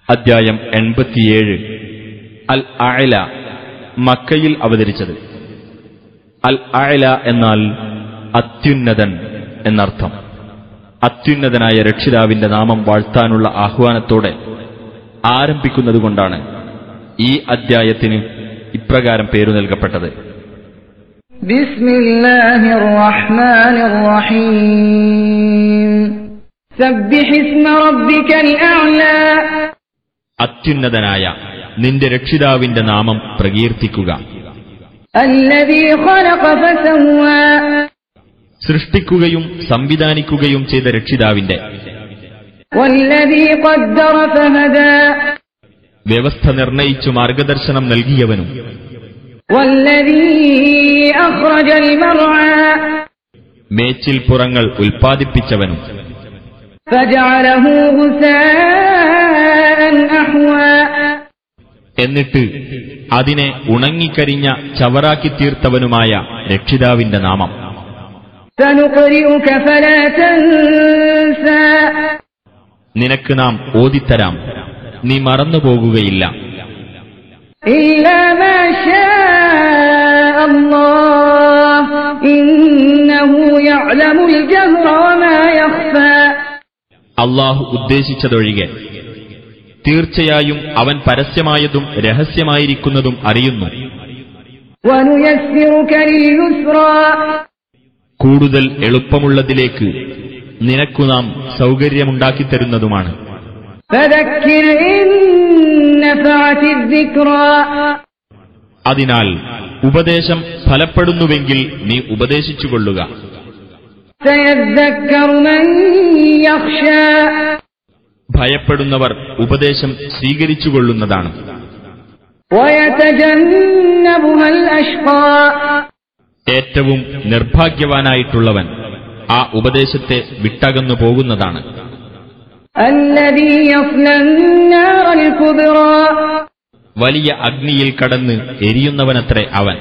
അദ്ധ്യായം എൺപത്തിയേഴ് അൽ അയല മക്കയിൽ അവതരിച്ചത് അൽ അയല എന്നാൽ അത്യുന്നതൻ എന്നർത്ഥം അത്യുന്നതനായ രക്ഷിതാവിന്റെ നാമം വാഴ്ത്താനുള്ള ആഹ്വാനത്തോടെ ആരംഭിക്കുന്നതുകൊണ്ടാണ് ഈ അദ്ധ്യായത്തിന് ഇപ്രകാരം പേരു നൽകപ്പെട്ടത് بسم الله الرحمن الرحيم سبح اسم ربك الأعلى അത്യുന്നതനായ നിന്റെ രക്ഷിതാവിന്റെ നാമം പ്രകീർത്തിക്കുക الذي خلق فسوى സൃഷ്ടിക്കുകയും സംവിധാനിക്കുകയും ചെയ്ത രക്ഷിതാവിന്റെ والذي قدر فهدى വ്യവസ്ഥ നിർണയിച്ചു മാർഗദർശനം നൽകിയവനും والذي أخرج المرعى മേച്ചിൽ പുറങ്ങൾ ഉൽപ്പാദിപ്പിച്ചവനും فجعله غثاء أحوى എന്നിട്ട് അതിനെ ഉണങ്ങിക്കരിഞ്ഞ ചവറാക്കി തീർത്തവനുമായ രക്ഷിതാവിന്റെ നാമം سنقرئك فلا تنسى നിനക്ക് നാം ഓതിത്തരാം നീ മറന്നുപോകുകയില്ല إلا ما شاء الله إنه يعلم الجهر وما يخفى അള്ളാഹു ഉദ്ദേശിച്ചതൊഴികെ തീർച്ചയായും അവൻ പരസ്യമായതും രഹസ്യമായിരിക്കുന്നതും അറിയുന്നു ونيسرك لليسرى കൂടുതൽ എളുപ്പമുള്ളതിലേക്ക് നിനക്കു നാം സൗകര്യമുണ്ടാക്കിത്തരുന്നതുമാണ് فذكر إن نفعت الذكرى അതിനാൽ ഉപദേശം ഫലപ്പെടുന്നുവെങ്കിൽ നീ ഉപദേശിച്ചുകൊള്ളുക سيذكر من يخشى ഭയപ്പെടുന്നവർ ഉപദേശം സ്വീകരിച്ചുകൊള്ളുന്നതാണ് ويتجنبها الأشقى ഏറ്റവും നിർഭാഗ്യവാനായിട്ടുള്ളവൻ ആ ഉപദേശത്തെ വിട്ടകന്നു പോകുന്നതാണ് الذي يصلى النار الكبرى വലിയ അഗ്നിയിൽ കടന്ന് എരിയുന്നവനത്രേ അവൻ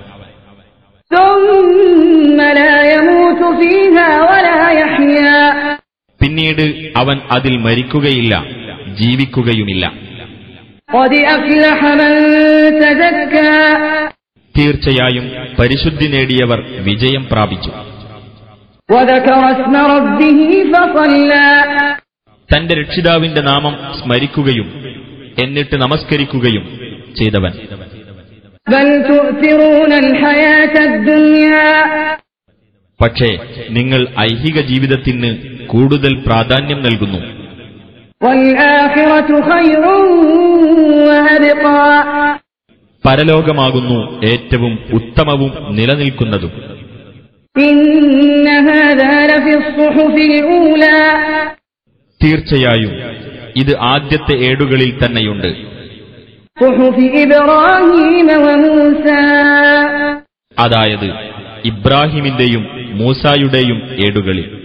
ثم لا يموت فيها ولا يحيا പിന്നീട് അവൻ അതിൽ മരിക്കുകയില്ല ജീവിക്കുകയുമില്ല قد أفلح من تزكى തീർച്ചയായും പരിശുദ്ധി നേടിയവർ വിജയം പ്രാപിച്ചു وذكر اسم ربه فصلى തന്റെ രക്ഷിതാവിന്റെ നാമം സ്മരിക്കുകയും എന്നിട്ട് നമസ്കരിക്കുകയും ചെയ്തവൻ بل تؤثرون الحياة الدنيا പക്ഷേ നിങ്ങൾ ഐഹിക ജീവിതത്തിന് കൂടുതൽ പ്രാധാന്യം നൽകുന്നു والآخرة خير وأبقى പരലോകമാകുന്നു ഏറ്റവും ഉത്തമവും നിലനിൽക്കുന്നതും إن هذا لفي الصحف الأولى തീർച്ചയായും ഇത് ആദ്യത്തെ ഏടുകളിൽ തന്നെയുണ്ട് صحف إبراهيم وموسى അതായത് ഇബ്രാഹിമിന്റെയും മൂസായുടെയും ഏടുകളിൽ